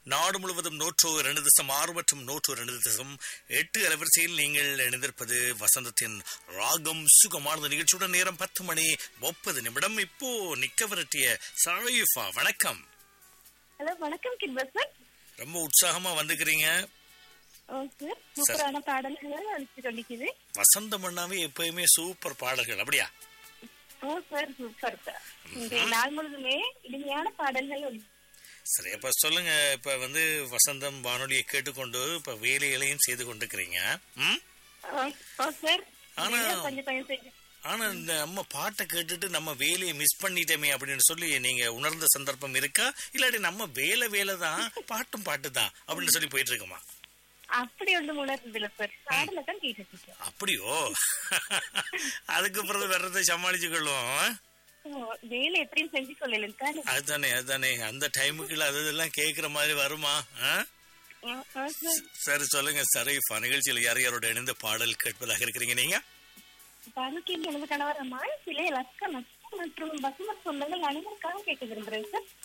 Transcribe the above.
நாடு முழுவதும் நூற்று இரண்டு தசம் ஆறு மற்றும் நூற்று இரண்டு தசம் எட்டு அலைவரிசையில் நீங்கள் இணைந்திருப்பது வசந்தத்தின் ராகம் சுகமானது நிகழ்ச்சியுடன் நேரம் பத்து மணி முப்பது நிமிடம் இப்போ நிக்க விரட்டிய சரீஃபா வணக்கம் ஹலோ வணக்கம் கிட்பா சார் ரொம்ப உற்சாகமா வந்துக்கிறீங்க ஓ சார் சூப்பரான பாடல்கள் அழிச்சு கொண்டிருக்குது வசந்த மண்ணாவே எப்பயுமே சூப்பர் பாடல்கள் அப்படியா ஓ சார் சூப்பர் சார் இந்த நாள் முழுதுமே இனிமையான பாடல்கள் ஒளி- சரி அப்ப சொல்லுங்க இப்ப வந்து வசந்தம் வானொலியை கேட்டுக்கொண்டு இப்ப வேலைகளையும் செய்து கொண்டிருக்கிறீங்க ம் ஓ ஓ சார் ஆனா- வேலை கொஞ்சம் கொஞ்சம் செஞ்சு ஆனா இந்த நம்ம பாட்டை கேட்டுட்டு நம்ம வேலையை மிஸ் பண்ணிட்டோமே அப்படின்னு சொல்லி நீங்க உணர்ந்த சந்தர்ப்பம் இருக்கா இல்லாட்டி நம்ம வேலை வேலை தான் பாட்டும் பாட்டு தான் அப்படின்னு சொல்லி போயிட்டு இருக்கோமா அப்படி ஒன்றும் உணர்ந்தது இல்லை சார் பாடல தான் கேட்டுட்டு இருக்கேன். அப்படியோ அதுக்கு பிறகு வர்றதை சமாளிச்சு கொள்வோம் ஓ, வேலை எப்படியும் செஞ்சு கொள்ளலாம் தானே அதுதானே அதுதானே அந்த டைமுக்குள்ள அது இதெல்லாம் கேட்கிற மாதிரி வருமா ஆ? ஓ, ஓ சார் சரி சொல்லுங்க சரீஃபா நிகழ்ச்சியில் யார் யாரோட இணைந்த பாடல் கேட்பதாக இருக்கிறீங்க நீங்க பாலுக்கு எனது கணவர் அம்மா சிலை லஸ்கா மற்றும் பசுமத் சொந்தங்கள் அனைவருக்காக கேட்க விரும்புகிறேன் சார்